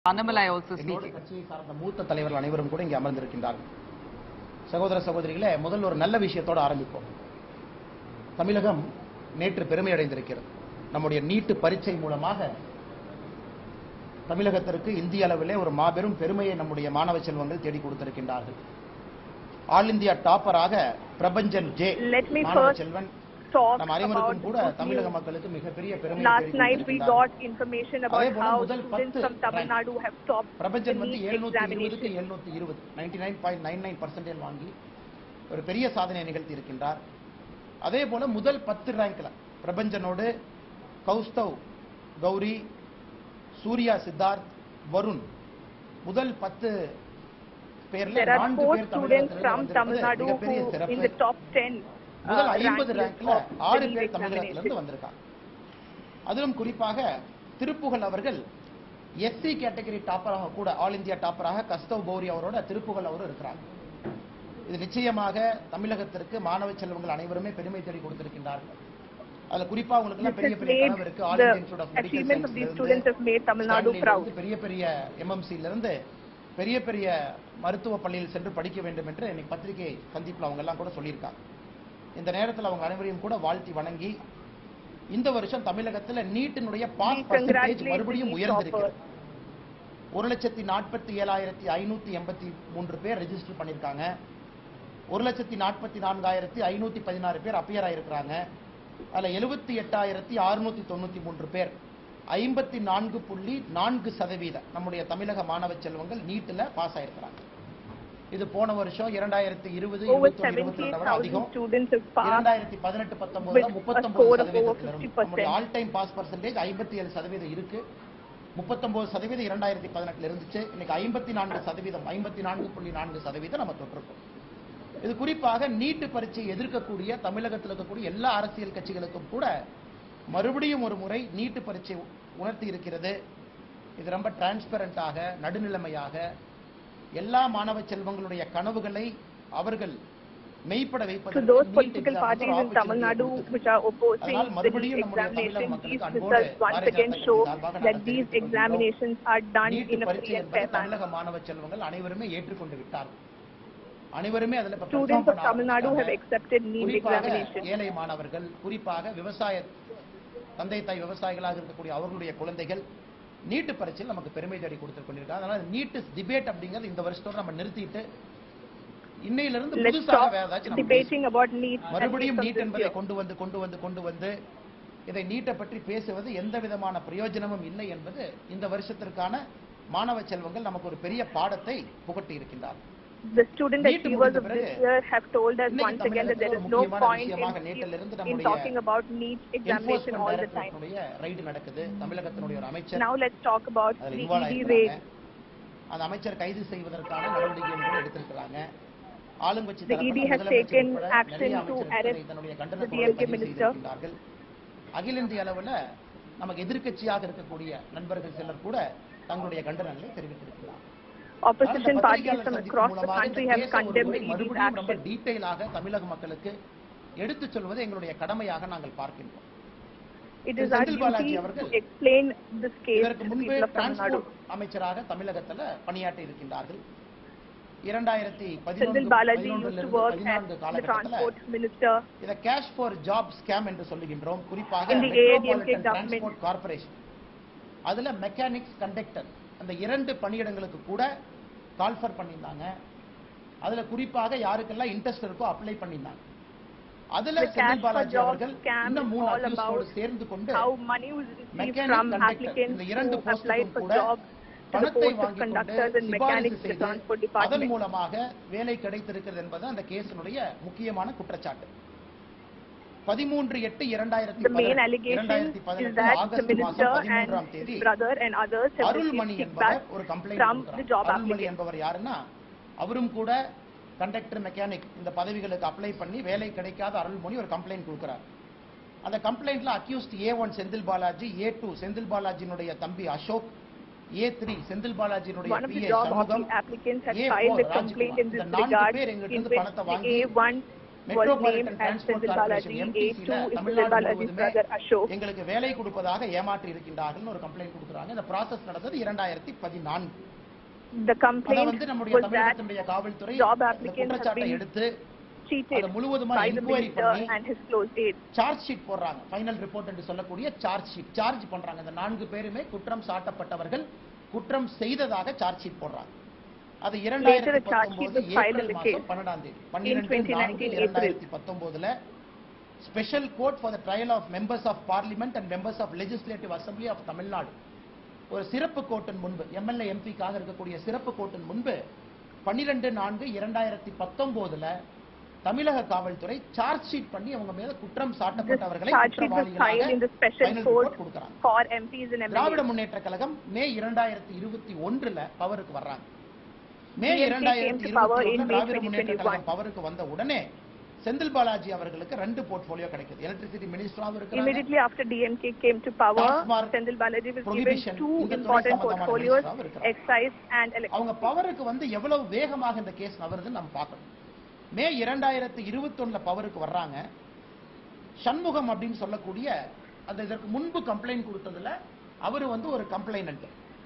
Annamalai also என்னோட speaking. கட்சியை சார்ந்த மூத்த தலைவர்கள் அனைவரும் கூட இங்கே அமர்ந்திருக்கின்றார்கள் சகோதர சகோதரிகளே முதல்ல ஒரு நல்ல விஷயத்தோட ஆரம்பிப்போம் தமிழகம் நேற்று பெருமை அடைந்திருக்கிறது நம்முடைய நீட்டு பரீட்சை மூலமாக தமிழகத்திற்கு இந்திய அளவிலே ஒரு மாபெரும் பெருமையை நம்முடைய மாணவ செல்வங்கள் தேடி கொடுத்திருக்கின்றார்கள் ஆல் இந்தியா டாப்பராக பிரபஞ்சன் ஜே Let me மாணவ first செல்வன் talk நம் about அனைவருக்கும் கூட good தமிழக news. மக்களுக்கு மிகப்பெரிய பெருமை Last night we got information about அதே போல how முதல் students பத்து from Tamil rank. Nadu have topped the Prapanchan வந்து NEET எழுநூத்தி இருபதுக்கு examination. எழுநூத்தி இருபது ninety nine point nine nine percentage வாங்கி ஒரு பெரிய சாதனை நிகழ்த்தி இருக்கின்றார் அதே போல முதல் பத்து ரேங்க்ல பிரபஞ்சனோடு கௌஸ்தவ் கௌரி சூர்யா சித்தார்த் வருண் முதல் பத்து பேர்ல There are நான்கு four பேர் students தமிழகத்திலிருந்து from வந்திருப்பது Tamil Nadu மிகப்பெரிய who சிறப்பு in the top 10 முதல் uh, ஐம்பது rankings ரேங்க்ல of the ஆறு NEET பேர் தமிழகத்திலிருந்து examination. வந்திருக்காங்க அதிலும் குறிப்பாக திருப்புகழ் அவர்கள் எஸ்சி கேட்டகரி டாப்பராக கூட ஆல் இந்தியா டாப்பராக கஸ்தவ் கௌரி அவரோட திருப்புகழ் அவரும் இருக்கிறாங்க இது நிச்சயமாக தமிழகத்திற்கு மாணவ செல்வங்கள் அனைவருமே பெருமை தேடி கொடுத்திருக்கின்றார்கள் அதுல குறிப்பா உங்களுக்கு எல்லாம் This பெரிய has பெரிய made கனவு இருக்கு all India institute of the medical achievements of these students have made Tamil Nadu proud. பெரிய பெரிய எம்எம்சில இருந்து பெரிய பெரிய மருத்துவ பள்ளியில் சென்று படிக்க வேண்டும் என்று இன்னைக்கு பத்திரிகை சந்திப்புல அவங்க எல்லாம் கூட சொல்லியிருக்காங்க இந்த நேரத்தில் அவங்க அனைவரையும் கூட வாழ்த்தி வணங்கி இந்த வருஷம் தமிழகத்துல நீட்டினுடைய பாஸ் We பர்சன்டேஜ் congratulate மறுபடியும் the உயர்ந்திருக்கிறது ஒரு லட்சத்தி நாற்பத்தி ஏழாயிரத்தி ஐநூத்தி எண்பத்தி மூன்று பேர் ரெஜிஸ்டர் பண்ணியிருக்காங்க ஒரு லட்சத்தி நாற்பத்தி நான்காயிரத்தி ஐநூத்தி பதினாறு பேர் அப்பியர் ஆயிருக்கிறாங்க அதுல எழுபத்தி எட்டாயிரத்தி அறுநூத்தி தொண்ணூத்தி மூன்று பேர் ஐம்பத்தி நான்கு புள்ளி நான்கு சதவீதம் நம்முடைய தமிழக மாணவ செல்வங்கள் நீட்ல பாஸ் ஆயிருக்கிறாங்க இது போன வருஷம் இரண்டாயிரத்தி இருபது Over இருபத்தி ஒன்று இருபத்தி ரெண்டை விட 78,000 அதிகம் students have passed இரண்டாயிரத்தி பதினெட்டு with பத்தொன்பதுல a முப்பத்தொன்பது score of over சதவீதத்தில் இருந்து 50%. நம்முடைய ஆல் டைம் பாஸ் பர்சன்டேஜ் ஐம்பத்தி ஏழு சதவீதம் இருக்கு முப்பத்தொன்பது சதவீதம் இரண்டாயிரத்தி பதினெட்டுல இருந்துச்சு இன்னைக்கு ஐம்பத்தி நான்கு சதவீதம் ஐம்பத்தி நான்கு புள்ளி நான்கு சதவீதம் நம்ம தொட்டிருக்கோம் இது குறிப்பாக நீட்டு பரீட்சையை எதிர்க்கக்கூடிய தமிழகத்தில் இருக்கக்கூடிய எல்லா அரசியல் கட்சிகளுக்கும் கூட மறுபடியும் ஒரு முறை நீட்டு பரீட்சை உணர்த்தி இருக்கிறது இது ரொம்ப டிரான்ஸ்பரண்டாக நடுநிலைமையாக எல்லா மாணவ செல்வங்களுடைய கனவுகளை அவர்கள் மெய்ப்பட to வைப்பதற்கு those NEET political exam parties ஒரு in Tamil opportunity Nadu கொடுத்திருக்கு. which are opposing அதனால் the மறுபடியும் NEET நம்முடைய தமிழக examination, மக்களுக்கு these அன்போடு results once Bharatiya again Janata show சார்பாக that நாங்கள் these தெரிவித்துக் கொள்கிறோம். examinations are done NEET in a பரீட்சை free and என்பதை fair manner. தமிழக மாணவ செல்வங்கள் அனைவருமே ஏற்றுக்கொண்டு விட்டார்கள் அனைவருமே அதுல இப்ப Students perform of பண்ண Tamil Nadu have ஆரம்பிச்சிட்டாங்க. accepted NEET குறிப்பாக examination. ஏழை மாணவர்கள் குறிப்பாக விவசாய தந்தை தாய் விவசாயிகளாக இருக்கக்கூடிய அவர்களுடைய குழந்தைகள் நீட்டு பரீட்சையில் நமக்கு பெருமை தேடி கொடுத்து கொண்டிருக்காங்க அதனால நீட்டு டிபேட் அப்படிங்கிறது இந்த வருஷத்தோட நம்ம நிறுத்திட்டு இன்னையிலிருந்து Let's புதுசாக stop வேற ஏதாச்சும் நம்ம பேசணும். debating about NEET and மறுபடியும் NEET நீட் of this என்பதை year. கொண்டு வந்து கொண்டு வந்து கொண்டு வந்து இதை நீட்டை பற்றி பேசுவது எந்த விதமான பிரயோஜனமும் இல்லை என்பது இந்த வருஷத்திற்கான மாணவ செல்வங்கள் நமக்கு ஒரு பெரிய பாடத்தை புகட்டி இருக்கின்றார் The student NEET achievers முடிந்த of பிறகு this year have told us இன்னைக்கு once again that there is தமிழகத்துல no ஒரு முக்கியமான point விஷயமாக in, நேற்றிலிருந்து in நம்முடைய talking about NEET examination Enforcement all the time. Directorate-னுடைய ரைடு நடக்குது தமிழகத்தினுடைய ஒரு அமைச்சர் Now let's talk about அதில் the இன்வால்வ் ED raid. ஆயிருக்கிறாங்க அந்த அமைச்சர் கைது செய்வதற்கான நடவடிக்கைகள் கூட எடுத்திருக்கிறாங்க ஆளுங்கட்சி The தரப்புல ED has முதலமைச்சர் taken உட்பட action நிறைய to அமைச்சர்கள் arrest இதனுடைய the கண்டன DMK பதிவு minister. செய்திருக்கின்றார்கள் அகில இந்திய அளவுல நமக்கு எதிர்க்கட்சியாக இருக்கக்கூடிய நண்பர்கள் சிலர் கூட தங்களுடைய கண்டனங்களை தெரிவித்திருக்கிறார் Opposition அந்த parties பத்திரிகையாளர் from சந்திப்பு across the மூலமாக country இந்த have கேஸை ஒரு condemned முறை the ED's மறுபடியும் ரொம்ப action. டீட்டெயிலாக தமிழக மக்களுக்கு எடுத்துச் சொல்வது எங்களுடைய கடமையாக நாங்கள் பார்க்கின்றோம் It திரு is our Senthil Balaji duty அவர்கள் to explain this case to இதற்கு the முன்பே people of Tamil Nadu. Transport அமைச்சராக தமிழகத்துல பணியாற்றி இருக்கின்றார்கள் இரண்டாயிரத்தி Sendil Balaji used to work as பதினான்கு the காலகட்டத்துல transport minister இத கேஷ் ஃபார் ஜாப் ஸ்கேம் என்று சொல்லுகின்றோம் குறிப்பாக In the metropolitan ADMK government. Transport corporation அதுல மெக்கானிக்ஸ் கண்டக்டர் அந்த இரண்டு பணியிடங்களுக்கு கூட கால்ஃபர் பண்ணியிருந்தாங்க அதுல குறிப்பாக யாருக்கெல்லாம் இன்ட்ரெஸ்ட் இருக்கோ அப்ளை பண்ணியிருந்தாங்க அதுல The Senthil cash for Balaji job அவர்கள் scam இன்னும் is மூணு all அக்யூஸ்டோடு about சேர்ந்து கொண்டு how money was received mechanic from conductor applicants இந்த இரண்டு who applied போஸ்டுக்கும் for கூட jobs to the பணத்தை post of வாங்கி கொண்டு conductors and சிபாரிசு mechanics in the செய்து transport அதன் department. மூலமாக வேலை கிடைத்திருக்கிறது என்பது அந்த கேஸினுடைய முக்கியமான குற்றச்சாட்டு பதிமூன்று எட்டு இரண்டாயிரத்தி The main allegation இரண்டாயிரத்தி is பதினெட்டு that the ஆகஸ்ட் minister மாதம் and பதிமூன்றாம் his தேதி brother and others have Arulmani received என்பவர் kickback ஒரு complaint from the job Arulmani applicant. என்பவர் யாருன்னா அவரும் கூட கண்டக்டர் மெக்கானிக் இந்த பதவிகளுக்கு அப்ளை பண்ணி வேலை கிடைக்காத அருள்மொழி ஒரு கம்ப்ளைண்ட் கொடுக்கிறார் அந்த கம்ப்ளைண்ட்ல accused A one Senthil Balaji A two Senthil பாலாஜியினுடைய தம்பி அசோக் ஏ த்ரீ செந்தில் பாலாஜியினுடைய One of B the A job Shanmugam applicants had A4 filed a Rajkumar. complaint in this இந்த நான்கு regard பேர் in எங்கிட்ட which பணத்தை the வாங்கி A1 metropolitan named as transport Senthil corporation Balaji. எம்டிசில A2 is Tamil Nadu Senthil Balaji's முழுவதுமே brother Ashok. எங்களுக்கு வேலை கொடுப்பதாக ஏமாற்றி இருக்கின்றார்கள் ஒரு கம்ப்ளைண்ட் கொடுக்குறாங்க இந்த ப்ராசஸ் நடந்தது இரண்டாயிரத்தி பதினான்கு The அத complaint வந்து நம்முடைய was that தமிழகத்தினுடைய காவல்துறை job இந்த applicants have குற்றச்சாட்டை been எடுத்து cheated அதை முழுவதுமா by the inquiry minister பண்ணி and his close aide. Charge sheet போடுறாங்க ஃபைனல் ரிப்போர்ட் என்று சொல்லக்கூடிய சார்ஜ் ஷீட் சார்ஜ் பண்றாங்க இந்த நான்கு பேருமே குற்றம் சாட்டப்பட்டவர்கள் குற்றம் செய்ததாக சார்ஜ் ஷீட் போடுறாங்க அது இரண்டாயிரத்தி the charge sheet பத்தொன்பது was filed in April the மாசம் case. பன்னெண்டாம் தேதி பன்னிரெண்டு 2019 நான்கு April. இரண்டாயிரத்தி பத்தொன்பதுல special court for the trial of members of parliament and members of legislative assembly of Tamil Nadu ஒரு சிறப்பு கோர்ட்டின் முன்பு எம்எல்ஏ எம்பிக்காக இருக்கக்கூடிய சிறப்பு கோர்ட்டின் முன்பு பன்னிரெண்டு நான்கு இரண்டாயிரத்தி பத்தொன்பதுல தமிழக காவல்துறை சார்ஜ் ஷீட் பண்ணி அவங்க மீது குற்றம் This சாட்டப்பட்டவர்களை charge sheet was filed in the குற்றவாளிகளாக special final court report கொடுக்கறாங்க for MPs and Dravida MLAs. முன்னேற்ற கழகம் மே இரண்டாயிரத்தி இருபத்தி ஒன்றுல பவருக்கு வர்றாங்க மே DMK இரண்டாயிரத்தி came to power இருபத்தி in ஒன்று May திராவிட முன்னேற்ற 2021. கழகம் பவருக்கு வந்த உடனே செந்தில் பாலாஜி அவர்களுக்கு ரெண்டு போர்ட்போலியோ கிடைக்குது எலக்ட்ரிசிட்டி மினிஸ்டராகவும் இருக்கிறாங்க Immediately after DMK came to power, Tasmark Senthil Balaji was given prohibition, two இந்த துறை important சம்பந்தமான portfolios, minister-ஆவும் இருக்கிறார். excise and electricity. அவங்க பவருக்கு வந்து எவ்வளவு வேகமாக இந்த கேஸ் நகருதுன்னு நம்ம பார்க்கணும் மே இரண்டாயிரத்தி இருபத்தொன்னுல பவருக்கு வர்றாங்க சண்முகம் அப்படின்னு சொல்லக்கூடிய அந்த இதற்கு முன்பு கம்ப்ளைண்ட் கொடுத்ததுல அவரு வந்து ஒரு கம்ப்ளைனன்ட்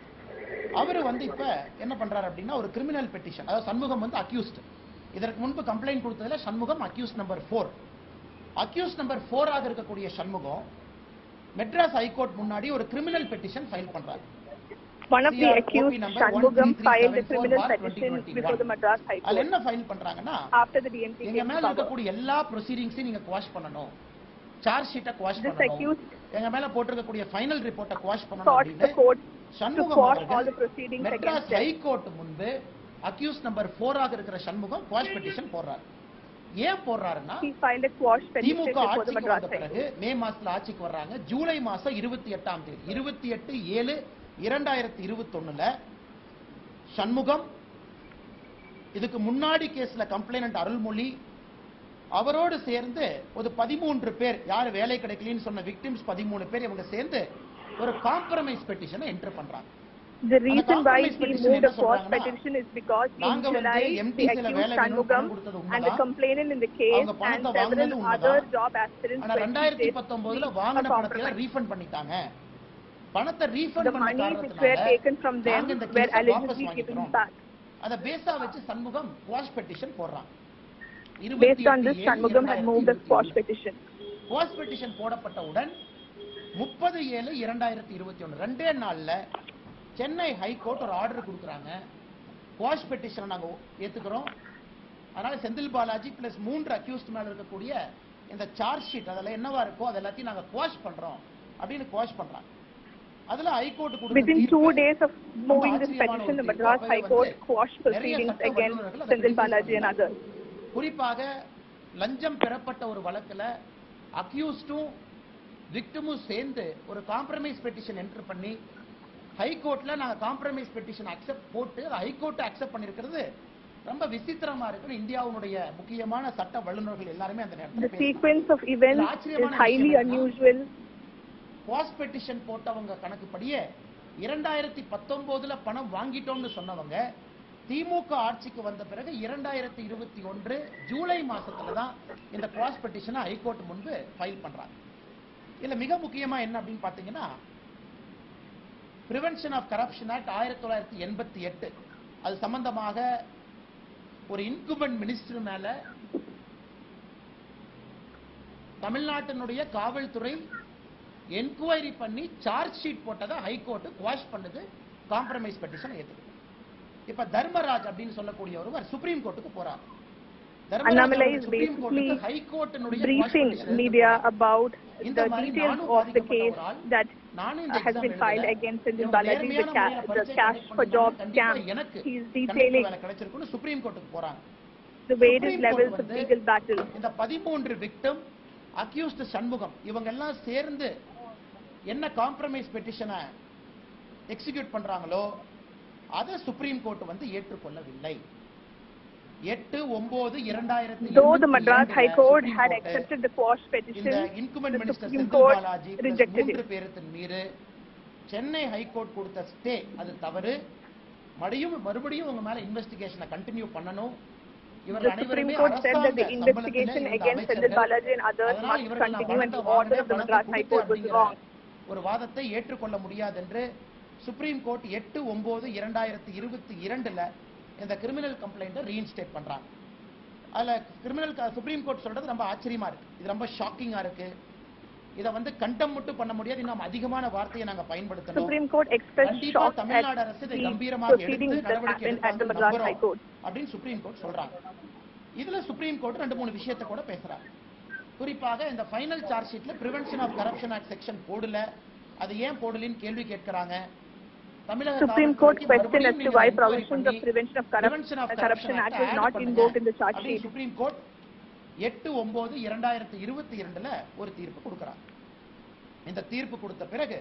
அவரு வந்து இப்ப என்ன பண்றாரு அப்படின்னா ஒரு கிரிமினல் பெட்டிஷன் அதாவது சண்முகம் வந்து அக்யூஸ்ட் இதற்கு முன்பு கம்ப்ளைண்ட் கொடுத்ததுல Shanmugam accused number four accused number ஃபோராக இருக்கக்கூடிய சண்முகம் மெட்ராஸ் ஹைகோர்ட் முன்னாடி ஒரு கிரிமினல் பெட்டிஷன் ஃபைல் பண்றாரு One of the CROP accused, number Shanmugam, filed a 13374 criminal bar petition 2021. before the Madras High அதுல Court என்ன ஃபைல் பண்றாங்கன்னா after the DMK எங்க came மேல to power. இருக்கக்கூடிய எல்லா ப்ரொசீடிங்ஸையும் நீங்க குவாஷ் பண்ணணும் சார்ஜ் ஷீட்டை குவாஷ் This பண்ணணும் accused எங்க மேல போட்டிருக்கக்கூடிய ஃபைனல் ரிப்போர்ட்டை குவாஷ் பண்ணணும் sought the அப்படின்னு court to Shanmugam quash all the அவர்கள் proceedings Madras against them. High court முன்பு அக்யூஸ் நம்பர் ஃபோராக இருக்கிற சண்முகம் குவாஷ் பெட்டிஷன் போடுறாரு ஏன் போடுறாருன்னா He filed a quash petition DMK before the ஆட்சிக்கு Madras வந்த High பிறகு Court. மே மாசத்துல ஆட்சிக்கு வர்றாங்க ஜூலை மாசம் இருபத்தி எட்டாம் தேதி இருபத்தி எட்டு ஏழு இரண்டாயிரத்தி இருபத்தொன்னுல சண்முகம் இதுக்கு முன்னாடி கேஸ்ல கம்ப்ளைனன்ட் அருள்மொழி அவரோடு சேர்ந்து ஒரு பதிமூன்று பேர் யார் வேலை கிடைக்கலன்னு சொன்ன விக்டிம்ஸ் பதிமூணு பேர் இவங்க சேர்ந்து ஒரு காம்ப்ரமைஸ் பெட்டிஷனை என்டர் பண்றாங்க The reason why compromise he petition moved என்ன a quash சொல்றாங்கன்னா, petition is because in நாங்க வந்து July, the MTC ல accused வேலை வேணும்னு Shanmugam பணம் கொடுத்தது and the உண்மைதான். complainant in the case அவங்க and பணத்தை several வாங்குனது other உண்மைதான். job aspirants ஆனா were ரெண்டாயிரத்தி cheated, பத்தொன்பதுல reached a வாங்கின பணத்தை compromise. ரீஃபண்ட் பண்ணிட்டாங்க பணத்தை ரீஃபண்ட் The பண்ண monies which were காரணத்தினால taken from them நாங்க இந்த were கேஸை வாபஸ் allegedly given வாங்கிக்கிறோம் back. அத பேஸா வச்சு சண்முகம் குவாஷ் பெட்டிஷன் போடுறான் Based on this, Shanmugam had moved a quash petition. Quash petition போடப்பட்டவுடன் முப்பது ஏழு இரண்டாயிரத்தி இருபத்தி ஒன்று ரெண்டே நாள்ல சென்னை ஹைகோர்ட் ஒரு ஆர்டர் கொடுக்குறாங்க குவாஷ் பெட்டிஷனை நாங்க ஏத்துக்கிறோம் அதனால செந்தில் பாலாஜி பிளஸ் மூன்று அக்யூஸ்ட் மேல இருக்கக்கூடிய இந்த சார்ஜ் ஷீட் அதில் என்னவா இருக்கோ அது எல்லாத்தையும் நாங்க குவாஷ் பண்றோம் அப்படின்னு குவாஷ் பண்றாங்க அதுல ஹைகோர்ட் கொடுத்த Within two தீர்ப்பு days of moving this ஆச்சரியமான petition, the ஒரு தீர்ப்பு. Madras High Court அப்பவே quashed வந்து நிறைய proceedings சட்ட against வல்லுநர்கள் அதை Senthil criticize Balaji and பண்ணாங்க. others. குறிப்பாக லஞ்சம் பெறப்பட்ட ஒரு வழக்குல அக்யூஸ்டும் விக்டிமும் சேர்ந்து ஒரு காம்ப்ரமைஸ் பெட்டிஷன் என்டர் பண்ணி ஹைகோர்ட்ல நாங்க காம்ப்ரமைஸ் பெட்டிஷன் அக்செப்ட் போட்டு ஹைகோர்ட் அக்செப்ட் பண்ணிருக்கிறது ரொம்ப விசித்திரமா இருக்குன்னு இந்தியாவுடைய முக்கியமான சட்ட வல்லுநர்கள் எல்லாருமே அந்த The நேரத்தில் பேசினாங்க. sequence of events is ஆச்சரியமான highly விஷயம் என்னன்னா, unusual. பாஸ் பெட்டிஷன் போட்டவங்க கணக்குப்படியே இரண்டாயிரத்தி பத்தொன்பதுல பணம் வாங்கிட்டோம்னு சொன்னவங்க திமுக ஆட்சிக்கு வந்த பிறகு இரண்டாயிரத்தி இருபத்தி ஒன்று ஜூலை மாசத்துல தான் இந்த பாஸ் பெட்டிஷனை ஹைகோர்ட் முன்பு ஃபைல் பண்றாங்க இதுல மிக முக்கியமா என்ன அப்படின்னு பாத்தீங்கன்னா பிரிவென்ஷன் ஆஃப் கரப்ஷன் ஆக்ட் ஆயிரத்தி தொள்ளாயிரத்தி எண்பத்தி எட்டு அது சம்பந்தமாக ஒரு இன்குபென்ட் மினிஸ்டர் மேல தமிழ்நாட்டினுடைய காவல்துறை என்கொயரி பண்ணி சார்ஜ் ஷீட் போட்டதை ஹைகோர்ட் குவாஷ் பண்ணுது காம்ப்ரமைஸ் பெட்டிஷன் ஏத்துக்குது இப்ப தர்மராஜ் அப்படின்னு சொல்லக்கூடிய ஒருவர் சுப்ரீம் கோர்ட்டுக்கு போறார் Annamalai is சுப்ரீம் கோர்ட்டுக்கு basically ஹைகோர்ட்டினுடைய briefing media about இந்த the மாதிரி details நானும் of the பாதிக்கப்பட்ட case ஒரு ஆள். that நானும் இந்த uh, has exam been filed எழுதல. against Senthil இவங்க Balaji, the, நேர்மையான ca- முறையில the பரீட்சை cash conduct for job பண்ணி கண்டிப்பா scam. எனக்கு He is conductor detailing வேலை கிடைச்சிருக்குன்னு சுப்ரீம் கோர்ட்டுக்கு போறாங்க the various Supreme Court levels of வந்து legal battle. இந்த பதிமூன்று விக்டம் அக்யூஸ்ட் சண்முகம் இவங்க எல்லாம் சேர்ந்து என்ன காம்ப்ரமைஸ் பெட்டிஷனை எக்ஸிக்யூட் பண்றாங்களோ அதை சுப்ரீம் கோர்ட் வந்து ஏற்றுக்கொள்ளவில்லை எட்டு ஒன்பது இரண்டாயிரத்தி Though the இருபத்தி Madras இரண்டுல High Court Supreme had Court accepted the quash இந்த petition, incumbent the minister Supreme Senthil Court Balaji plus rejected மூன்று it. பேருத்தின் மீது சென்னை ஹைகோர்ட் கொடுத்த ஸ்டே அது தவறு மறுபடியும் மறுபடியும் உங்க மேல இன்வெஸ்டிகேஷனை கண்டினியூ பண்ணணும் இவர்கள் The Supreme அனைவருமே Court said that அரசாங்க the சம்பளத்திலே investigation இருந்த against Senthil அமைச்சர்கள். Balaji and others அதனால் must இவர்கள் நான் continue and the பணத்தை order of the வாங்கினேன், Madras பணத்தை High Court was கொடுத்தேன் wrong. அப்படிங்கிற ஒரு வாதத்தை ஏற்றுக்கொள்ள முடியாது என்று சுப்ரீம் கோர்ட் எட்டு ஒன்பது இரண்டாயிரத்தி இருபத்தி இரண்டுல இந்த கிரிமினல் கம்ப்ளைண்ட்டை ரீஇன்ஸ்டேட் பண்றாங்க அதுல கிரிமினல் சுப்ரீம் கோர்ட் சொல்றது ரொம்ப ஆச்சரியமா இருக்கு இது ரொம்ப ஷாக்கிங்கா இருக்கு இதை வந்து கண்டம் மட்டும் பண்ண முடியாது இன்னும் அதிகமான வார்த்தையை நாங்க பயன்படுத்தணும் Supreme Court expressed கண்டிப்பா shock at தமிழ்நாடு அரசு இதை the கம்பீரமாக proceedings எடுத்து that நடவடிக்கை happened at the எடுப்பாங்கன்னு Madras High நம்புறோம் Court. அப்படின்னு சுப்ரீம் கோர்ட் சொல்றாங்க இதுல சுப்ரீம் கோர்ட் ரெண்டு மூணு விஷயத்தை கூட பேசுறாங்க குறிப்பாக இந்த ஃபைனல் சார்ஜ் ஷீட்ல prevention of corruption act section போடல அது ஏன் போடலின்னு கேள்வி கேட்கறாங்க தமிழக Supreme Court காவல்துறைக்கு question as மறுபடியும் to why நீங்க inquiry provisions of பண்ணி prevention of corrup- Prevention of corruption act was add not பண்ணுங்க invoked in the charge அப்படின்னு sheet. சுப்ரீம் கோர்ட் எட்டு ஒன்பது இரண்டாயிரத்தி இருபத்தி இரண்டுல ஒரு தீர்ப்பு கொடுக்கறாங்க இந்த தீர்ப்பு கொடுத்த பிறகு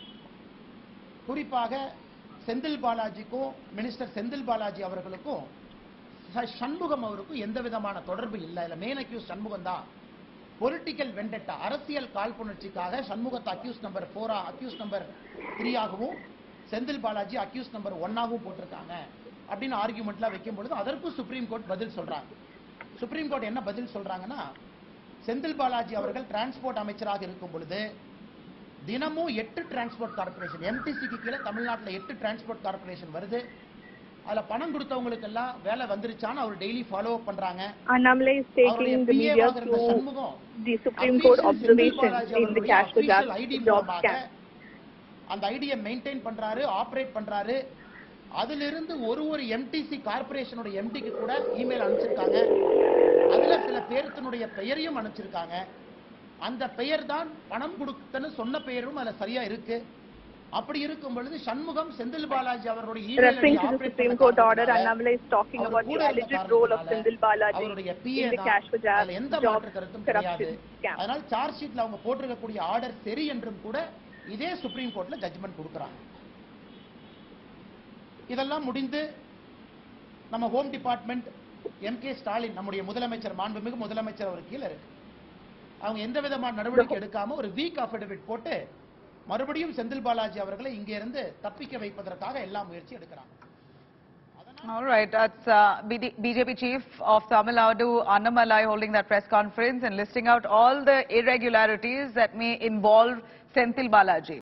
குறிப்பாக செந்தில் பாலாஜிக்கும் மினிஸ்டர் செந்தில் பாலாஜி அவர்களுக்கும் ச- சண்முகம் அவருக்கும் எந்த விதமான தொடர்பு இல்லை இல்ல மெயின் அக்யூஸ் சண்முகம் தான் பொலிட்டிக்கல் வெண்டட்டா அரசியல் காழ்ப்புணர்ச்சிக்காக சண்முகத்தை அக்யூஸ் நம்பர் ஃபோரா அக்யூஸ் நம்பர் த்ரீ ஆகவும் செந்தில் பாலாஜி அக்யூஸ் நம்பர் ஒன்னாகவும் போட்டிருக்காங்க அப்படின்னு ஆர்குமெண்ட்லாம் வைக்கும் பொழுது அதற்கும் சுப்ரீம் கோர்ட் பதில் சொல்றாங்க சுப்ரீம் கோர்ட் என்ன பதில் சொல்றாங்கன்னா செந்தில் பாலாஜி அவர்கள் டிரான்ஸ்போர்ட் அமைச்சராக இருக்கும் பொழுது தினமும் எட்டு டிரான்ஸ்போர்ட் கார்பரேஷன் எம்டிசிக்கு கீழே தமிழ்நாட்டுல எட்டு டிரான்ஸ்போர்ட் கார்பரேஷன் வருது அதுல பணம் கொடுத்தவங்களுக்கு எல்லாம் வேலை வந்துருச்சான்னு அவர் டெய்லி ஃபாலோ அப் பண்றாங்க Annamalai is அவருடைய taking the PA media வாக இருந்த through Shanmugam the Supreme Court official Senthil observation Balaji in the அவர்களுடைய cash for official job ID job மூலமாக scam. அந்த ஐடியை மெயின்டைன் பண்றாரு ஆபரேட் பண்றாரு அதிலிருந்து ஒரு ஒரு எம்டிசி கார்பரேஷனோட எம்டிக்கு கூட இமெயில் அனுப்பிச்சிருக்காங்க அதுல சில பேர்த்தினுடைய பெயரையும் அனுப்பிச்சிருக்காங்க அந்த பெயர் தான் பணம் கொடுத்தன்னு சொன்ன பெயரும் அதுல சரியா இருக்கு அப்படி இருக்கும் பொழுது சண்முகம் செந்தில் பாலாஜி அவர்களுடைய email Referring I to the operate Supreme பண்ண Court order, காரணத்தினால Annamalai is talking our about the கூட இருந்த alleged role of காரணத்தினால Senthil Balaji அவருடைய in PA the தான். cash for job அதுல எந்த job மாற்று கருத்தும் கிடையாது corruption scam. அதனால சார்ஜ் ஷீட்ல அவங்க போட்டிருக்கக்கூடிய ஆர்டர் சரி என்றும் கூட இதே சுப்ரீம் கோர்ட்ல ஜட்ஜ்மெண்ட் கொடுக்கறாங்க இதெல்லாம் முடிந்து நம்ம home department M K Stalin நம்முடைய முதலமைச்சர் மாண்புமிகு முதலமைச்சர் அவர் கீழ இருக்கு அவங்க எந்த விதமான நடவடிக்கை எடுக்காம ஒரு வீக் அஃபிடவிட் போட்டு மறுபடியும் செந்தில் பாலாஜி அவர்களை இங்கே இருந்து தப்பிக்க வைப்பதற்காக எல்லா முயற்சி எடுக்கிறாங்க All right, that's uh, BD BJP chief of Tamil Nadu, Annamalai, holding that press conference and listing out all the irregularities that may involve Senthil Balaji.